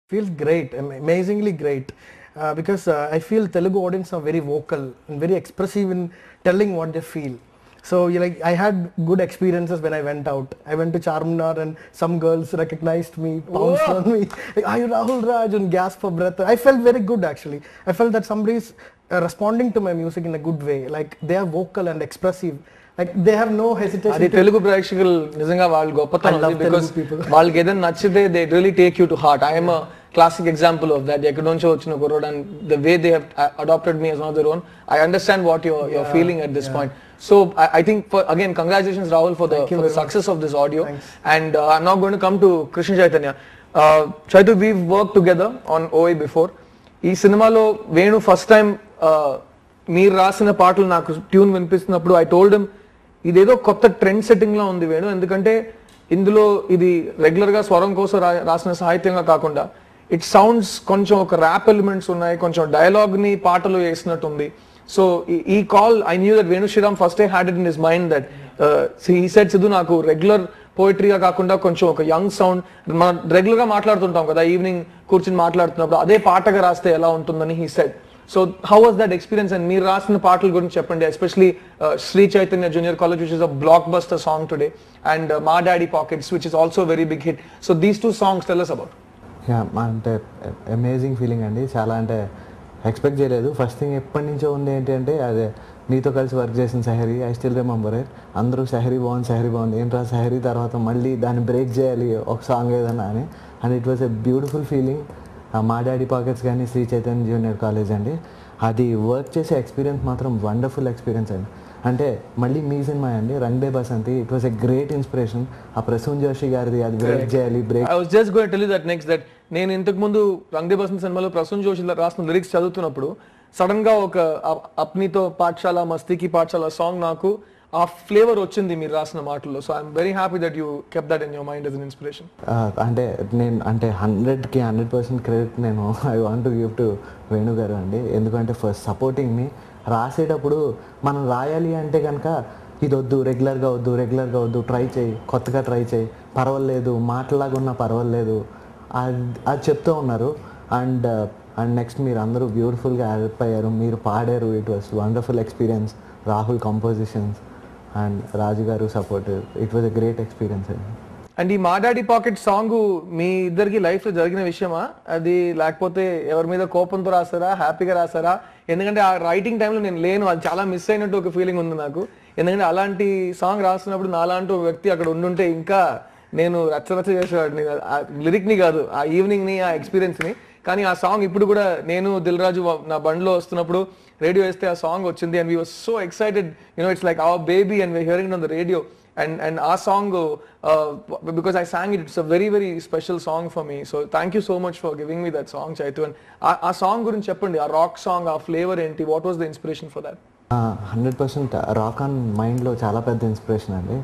feels great, am- amazingly great. Uh, because uh, I feel Telugu audience are very vocal and very expressive in telling what they feel. So you like I had good experiences when I went out. I went to Charminar and some girls recognized me, pounced on me. Like, Are you Rahul Raj? And gasped for breath. I felt very good actually. I felt that somebody is uh, responding to my music in a good way. Like they are vocal and expressive. Like they have no hesitation. అది to- Telugu ప్రేక్షకులు నిజంగా వాళ్ళ గొప్పతనం I love because Telugu people. వాళ్ళకి ఏదైనా నచ్చితే they really take you to heart I'm classic example of that ఎక్కడి నుంచో వచ్చిన కుర్రోడ్ and the way they adapted me as one of their own I understand what you're you're feeling at this point so I, I think for again congratulations Rahul for the, Thank you for the very success of this audio Thanks. and uh, I'm now going to come to Krishna Chaitanya uh, Chaitu we've worked together on OA before ఈ సినిమాలో Venu first time మీరు రాసిన పాటలు నాకు tune వినిపిస్తున్నప్పుడు I told him ఇదేదో కొత్త trend setting లా ఉంది వేణు ఎందుకంటే ఇందులో ఇది రెగ్యులర్ గా స్వరం కోసం రా- రాసిన సాహిత్యంగా కాకుండా ఇట్ సౌండ్స్ కొంచెం ఒక ర్యాప్ ఎలిమెంట్స్ ఉన్నాయి కొంచెం డైలాగ్ ని పాటలు వేసినట్టుంది సో ఈ call I knew that Venu Sriram first had it in his mind that ఈ సెట్ సిద్ధు నాకు రెగ్యులర్ పోయిటరీగా కాకుండా కొంచెం ఒక యంగ్ సౌండ్ మనం రెగ్యులర్ గా మాట్లాడుతుంటాం కదా ఈవినింగ్ కూర్చుని మాట్లాడుతున్నప్పుడు అదే పాటగా రాస్తే ఎలా ఉంటుందని he said so how was that experience and మీరు రాసిన పాటల గురించి చెప్పండి especially Sri Chaitanya junior college which is a blockbuster song today and మా daddy pockets which is also very big hit so these two songs tell us about yeah అంటే amazing feeling అండి చాలా అంటే ఎక్స్పెక్ట్ చేయలేదు ఫస్ట్ థింగ్ ఎప్పటి నుంచో ఉంది ఏంటి అంటే అదే నీతో కలిసి వర్క్ చేసిన Sahari I still remember it అందరూ సహరీ బాగుంది సహరీ బాగుంది ఏంట్రా సహరీ తర్వాత మళ్ళీ దాన్ని బ్రేక్ చేయాలి ఒక సాంగ్ ఏదన్నా అని and it was a beautiful feeling మా డాడీ పాకెట్స్ కానీ శ్రీ చైతన్య జూనియర్ కాలేజ్ అండి అది వర్క్ చేసే ఎక్స్పీరియన్స్ మాత్రం వండర్ఫుల్ ఎక్స్పీరియన్స్ అండి అంటే మళ్ళీ మీ సినిమా అండి Rang De Basanti it was a great inspiration ఆ ప్రసూన్ జోషి గారిది అది బ్రేక్ చేయాలి break I was just going tell you that next that నేను ఇంతకు ముందు రంగ్ దే బసంత్ సినిమాలో ప్రసూన్ జోషి రాసిన లిరిక్స్ చదువుతున్నప్పుడు సడన్ గా ఒక అ- అప్నీతో పాఠశాల మస్తీకి పాఠశాల సాంగ్ నాకు ఆ ఫ్లేవర్ వచ్చింది మీరు రాసిన మాటల్లో so I'm very happy that you kept that in your mind as an inspiration ఆ, అంటే నేను అంటే హండ్రెడ్కి హండ్రెడ్ పర్సెంట్ క్రెడిట్ నేను I want to give to Venu గారు అండి ఎందుకంటే ఫస్ట్ సపోర్టింగ్ మీ రాసేటప్పుడు మనం రాయాలి అంటే కనుక ఇది వద్దు రెగ్యులర్గా వద్దు రెగ్యులర్గా వద్దు ట్రై చేయి కొత్తగా ట్రై చేయి పర్వాలేదు మాటలాగా ఉన్నా పర్వాలేదు అది అది చెప్తూ ఉన్నారు అండ్ అండ్ నెక్స్ట్ మీరు అందరూ బ్యూటిఫుల్గా హెల్ప్ అయ్యారు మీరు పాడారు it was wonderful experience Rahul compositions and Raju గారు support it was a great experience అండి అండ్ ఈ మా డాడీ పాకెట్ సాంగ్ మీ ఇద్దరికి లైఫ్ లో జరిగిన విషయమా అది లేకపోతే ఎవరి మీద కోపంతో రాసారా హ్యాపీగా రాసారా ఎందుకంటే ఆ రైటింగ్ టైంలో నేను లేను అది చాలా మిస్ అయినట్టు ఒక ఫీలింగ్ ఉంది నాకు ఎందుకంటే అలాంటి సాంగ్ రాస్తున్నప్పుడు నాలాంటి ఒక వ్యక్తి అక్కడ ఉండుంటే ఇంకా నేను రచ్చరచ్చ చేసేవాడిని ఆ లిరిక్ ని కాదు ఆ ఈవినింగ్ ని ఆ ఎక్స్పీరియన్స్ ని కానీ ఆ సాంగ్ ఇప్పుడు కూడా నేను దిల్ రాజు నా బండిలో వస్తున్నప్పుడు రేడియో వేస్తే ఆ సాంగ్ వచ్చింది and we was so excited you know it's like our baby and we hearing on the radio and and ఆ song because I sang it it's a very very special song for me so thank you so much for giving me that song Chaitu and ఆ song గురించి చెప్పండి ఆ rock song ఆ flavour ఏంటి what was the inspiration for that hundred percent rock on మైండ్లో చాలా పెద్ద inspiration అండి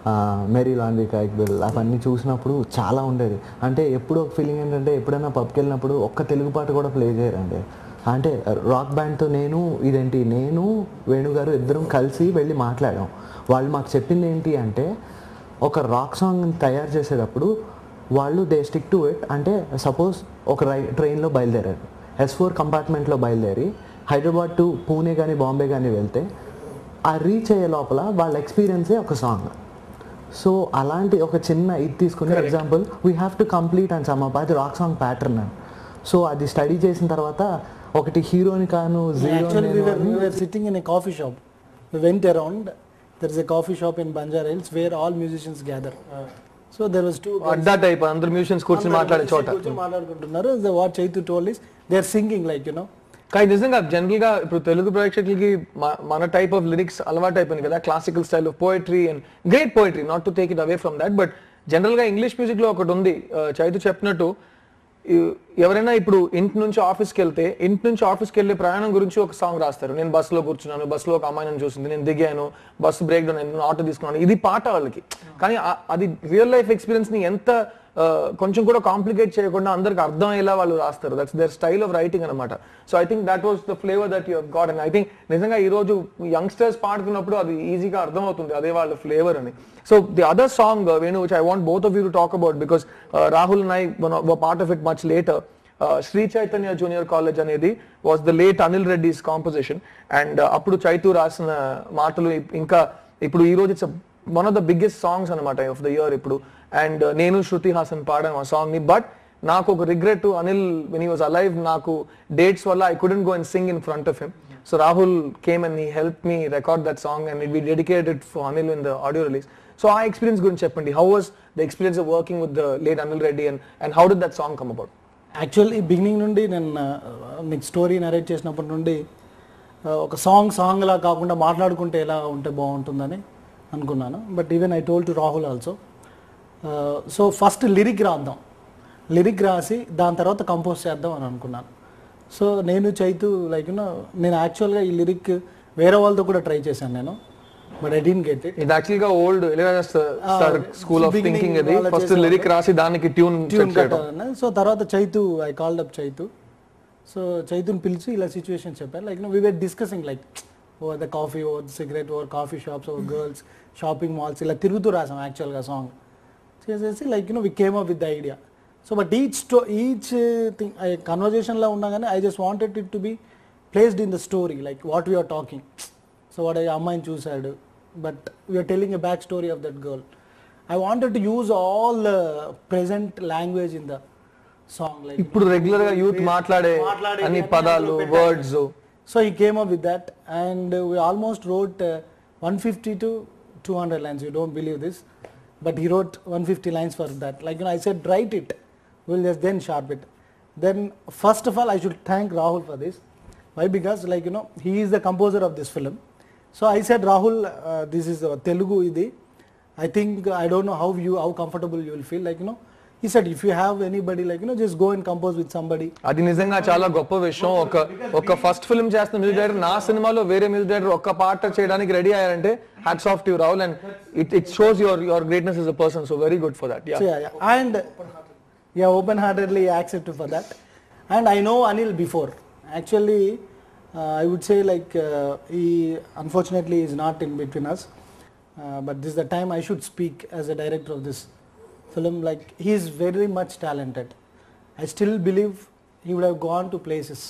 మెరీ లాండ్రీ కైక్బిల్ అవన్నీ చూసినప్పుడు చాలా ఉండేది అంటే ఎప్పుడు ఒక ఫీలింగ్ ఏంటంటే ఎప్పుడైనా పబ్కి వెళ్ళినప్పుడు ఒక్క తెలుగు పాట కూడా ప్లే చేయరండి అంటే రాక్ బ్యాండ్తో నేను ఇదేంటి నేను వేణుగారు ఇద్దరం కలిసి వెళ్ళి మాట్లాడాం వాళ్ళు మాకు చెప్పింది ఏంటి అంటే ఒక రాక్ సాంగ్ తయారు చేసేటప్పుడు వాళ్ళు దే స్టిక్ టు ఇట్ అంటే సపోజ్ ఒక రై ట్రైన్లో బయలుదేరారు ఎస్ ఫోర్ కంపార్ట్మెంట్లో బయలుదేరి హైదరాబాద్ టు పూణే కానీ బాంబే కానీ వెళ్తే ఆ రీచ్ అయ్యే లోపల వాళ్ళ ఎక్స్పీరియన్సే ఒక సాంగ్ సో అలాంటి ఒక చిన్న ఇది తీసుకునే example we have to complete and sum up అది రాక్ సాంగ్ ప్యాటర్న్ అని సో అది స్టడీ చేసిన తర్వాత ఒకటి హీరోని కాను Actually, we zero were, we were sitting in a coffee shop. We went around. There is a coffee shop in Banjara Hills where all musicians gather. So there was two. guys. Adda type అందరు musicians కూర్చొని మాట్లాడే చోట కూర్చొని మాట్లాడుకుంటున్నారు The what Chaitu told is they are singing like you know కానీ నిజంగా general గా ఇప్పుడు తెలుగు ప్రేక్షకులకి మ- మన టైప్ ఆఫ్ లిరిక్స్ అలవాటు అయిపోయింది కదా classical style of poetry and great poetry not to take it away from that but general గా ఇంగ్లీష్ మ్యూజిక్ లో ఒకటి ఉంది ఆ, చైతు చెప్పినట్టు ఈ- ఎవరైనా ఇప్పుడు ఇంటి నుంచి ఆఫీస్కి వెళ్తే ఇంటి నుంచి ఆఫీస్కి వెళ్ళే ప్రయాణం గురించి ఒక సాంగ్ రాస్తారు నేను బస్సులో కూర్చున్నాను బస్సులో ఒక అమ్మాయి నన్ను చూసింది నేను దిగాను బస్సు బ్రేక్ డౌన్ అయింది ఆటో తీసుకున్నాను ఇది పాట వాళ్ళకి కానీ ఆ- అది రియల్ లైఫ్ ఎక్స్పీరియన్స్ ని ఎంత కొంచెం కూడా కాంప్లికేట్ చేయకుండా అందరికి అర్థమయ్యేలా వాళ్ళు రాస్తారు that's their style of writing అనమాట so I think that was the flavour that you got and I think నిజంగా ఈ రోజు యంగ్స్టర్స్ పాడుతున్నప్పుడు అది ఈజీగా అర్థమవుతుంది అదే వాళ్ళ ఫ్లేవర్ అని so the other song Venu which I want both of you to talk about because Rahul నై part of it much later Sri Chaitanya junior college అనేది was the late Anil Reddy's composition and అప్పుడు చైతు రాసిన మాటలు ఇప్- ఇంకా ఇప్పుడు ఈ రోజు it's one of the biggest songs అనమాట ఆఫ్ ద ఇయర్ ఇప్పుడు అండ్ నేను శృతి హాసన్ పాడాను ఆ సాంగ్ ని బట్ నాకు ఒక regret Anil when he was alive నాకు డేట్స్ వల్ల I couldn't go and sing in front of him so Rahul came and he help me record that song and it be dedicated for Anil in the audio release so ఆ experience గురించి చెప్పండి how was the experience of working with the late Anil Reddy and and how did that song come about actually beginning నుండి నేను ఆ, మీకు story narrate చేసినప్పటి నుండి ఆ, ఒక సాంగ్ సాంగ్ లా కాకుండా మాట్లాడుకుంటే ఎలా ఉంటే బాగుంటుందని అనుకున్నాను but even I told to Rahul also so first lyric రాద్దాం లిరిక్ రాసి దాని తర్వాత కంపోజ్ చేద్దాం అని అనుకున్నాను సో నేను చైతు లైక్ నేను యాక్చువల్గా ఈ లిరిక్ వేరే వాళ్ళతో కూడా ట్రై చేశాను నేను but I didn't get it ఇది యాక్చువల్ గా old Ilaiyaraaja sir school of beginning thinking అది వాళ్ళ ఫస్ట్ చేసేవాళ్ళు. లిరిక్ రాసి దానికి ట్యూన్ ట్యూన్ కట్టాలని సో తర్వాత Chaitu I called up Chaitu so చైతుని పిలిచి ఇలా సిచ్యువేషన్ చెప్పాను like we were discussing like oh the coffee oh cigarette oh coffee shops oh girls shopping malls ఇలా తిరుగుతూ రాసాం యాక్చువల్గా సాంగ్ చేసేసి like you know we came up with the idea so but each స్టో ఈచ్ థింగ్ కన్వర్జేషన్లో ఉన్నా కానీ I just wanted it to be placed in the story like what we're talking so వాడు ఆ అమ్మాయిని చూశాడు but we're telling a back story of that girl I wanted to use all present language in the song like ఇప్పుడు regular గా youth మాట్లాడే మాట్లాడే అన్ని అన్ని పదాలు అందులో words So he came up with that, and uh, we almost wrote uh, 150 to 200 lines. You don't believe this, but he wrote 150 lines for that. Like you know, I said, write it. We'll just then sharp it. Then first of all, I should thank Rahul for this. Why? Because like you know, he is the composer of this film. So I said, Rahul, uh, this is uh, Telugu idi. I think I don't know how you how comfortable you will feel. Like you know, he said, if you have anybody, like you know, just go and compose with somebody. అది నిజంగా చాలా గొప్ప విషయం ఒక ఒక first film చేస్తున్న music director నా సినిమాలో వేరే మ్యూజిక్ డైరెక్టర్ ఒక్క పాట చేయడానికి రెడీ అయ్యారంటే hats off to Rahul and it it shows your your greatness is a person so very good for that yeah So yeah, yeah. and yeah, open-heartedly accepted for that. And I know Anil before. Actually, uh, I would say like uh, he unfortunately is not in between us. Uh, but this is the time I should speak as a director of this film. Like he is very much talented. I still believe he would have gone to places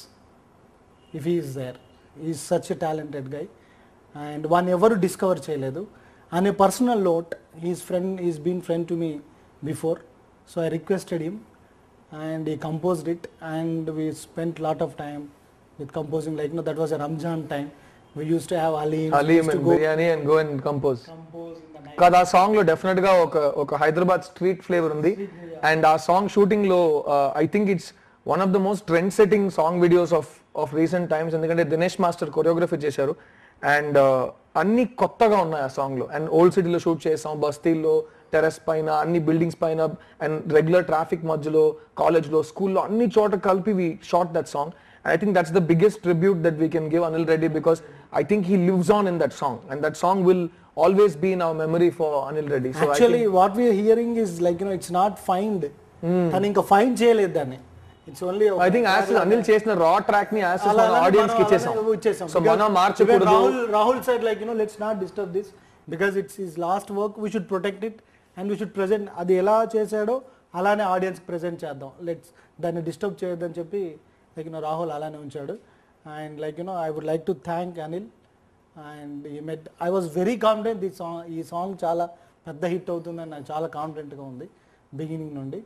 if he is there. He is such a talented guy. And one ఎవరు discover చేయలేదు అనే personal note he's friend is been friend to me before so I requested him and he composed it and we spent lot of time with composing like know that was a Ramzan time we use to have haleem haleem and biryani and go and compose కాదు ఆ సాంగ్ లో definite గా ఒక ఒక Hyderabad street flavour ఉంది and ఆ song shooting లో I think it's one of the most trend setting song videos of of recent times ఎందుకంటే దినేష్ మాస్టర్ కొరియోగ్రఫీ చేశారు అండ్ అన్ని కొత్తగా ఉన్నాయి ఆ సాంగ్ లో అండ్ ఓల్డ్ సిటీలో షూట్ చేసాం బస్తీల్లో టెరెస్ పైన అన్ని బిల్డింగ్స్ పైన అండ్ రెగ్యులర్ ట్రాఫిక్ మధ్యలో కాలేజ్ లో స్కూల్లో అన్ని చోట కలిపి we shot that song I think that's the biggest tribute that we can give Anil Reddy because I think he lives on in that song and that song will always be in our memory for Anil Reddy. So I actually think, what we're hearing is like you know it's not find తను ఇంకా find చేయలేదు దాన్ని it's only I think as Anil చేసిన raw track ని as మన audience కి ఇచ్చేసాం. So మనం మార్చకూడదు. Rahul Rahul side like you know let's not disturb this because it's is last work we should protect it and we should present అది ఎలా చేశాడో అలానే ఆడియన్స్ ప్రెజెంట్ చేద్దాం లెట్స్ దాన్ని డిస్టర్బ్ చేయొద్దని చెప్పి లైక్ యూనో రాహుల్ అలానే ఉంచాడు and like you know I would like to thank Anil and he made I was very confident ఈ సాంగ్ ఈ సాంగ్ చాలా పెద్ద హిట్ అవుతుందని నాకు చాలా కాన్ఫిడెంట్గా ఉంది బిగినింగ్ నుండి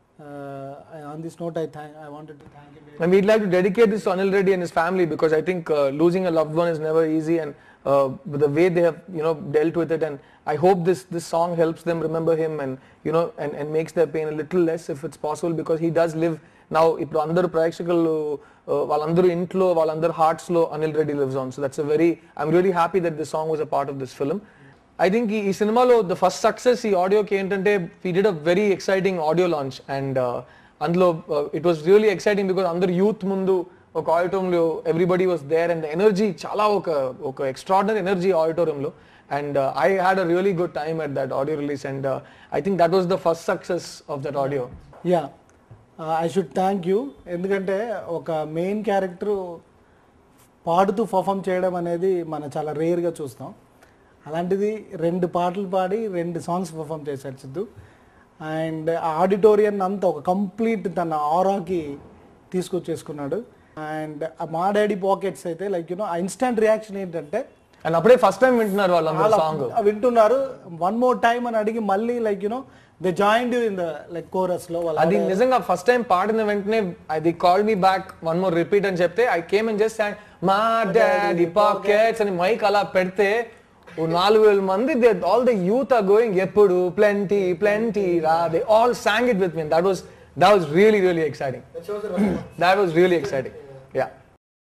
on this note I thank I wanted to thank you and we'd like to dedicate this to Anil Reddy and his family because I think uh, losing a loved one is never easy and uh, with the way they have you know dealt with it and I hope this this song helps them remember him and you know and, and makes their pain a little less if it's possible because he does live now ఇప్పుడు అందరు ప్రేక్షకులు uh, వాళ్ళందరూ ఇంట్లో వాళ్ళందరు hearts లో Anil Reddy lives on so that's a very I'm really happy that this song was a part of this film I think ఈ సినిమాలో the first success ఈ ఆడియోకి ఏంటంటే we did a very exciting audio launch and అందులో it was really exciting because అందరు youth ముందు ఒక ఆడిటోరియంలో everybody was there and energy చాలా ఒక ఒక ఎక్స్ట్రాడినరీ ఎనర్జీ ఆడిటోరియంలో and I had a really good time at that audio release and I think that was the first success of that audio yeah I should thank you ఎందుకంటే ఒక main character పాడుతూ perform చేయడం అనేది మనం చాలా రేర్గా చూస్తాం అలాంటిది రెండు పాటలు పాడి రెండు సాంగ్స్ పర్ఫామ్ చేశాడు సిద్ధు అండ్ ఆడిటోరియం అంతా ఒక కంప్లీట్ తన ఆరాకి తీసుకొచ్చేసుకున్నాడు అండ్ మా డాడీ పాకెట్స్ అయితే లైక్ యూనో ఇన్స్టంట్ రియాక్షన్ ఏంటంటే అండ్ అప్పుడే ఫస్ట్ టైం వింటున్నారు వాళ్ళందరూ వాళ్ళ సాంగ్ వింటున్నారు వన్ మోర్ టైం అని అడిగి మళ్ళీ like you know they join you in the like chorus లో వాళ్ళ అది నిజంగా ఫస్ట్ టైం పాడిన వెంటనే అది call me back one more repeat అని చెప్తే ఐ కేమ్ అండ్ జస్ట్ మా డాడీ పాకెట్స్ అని మైక్ అలా పెడితే ఓ నాలుగు వేల మంది all the youth are going ఎప్పుడు ప్లెంటీ ప్లెంటీ రా they all sang it with me that was that was really really exciting that was really exciting yeah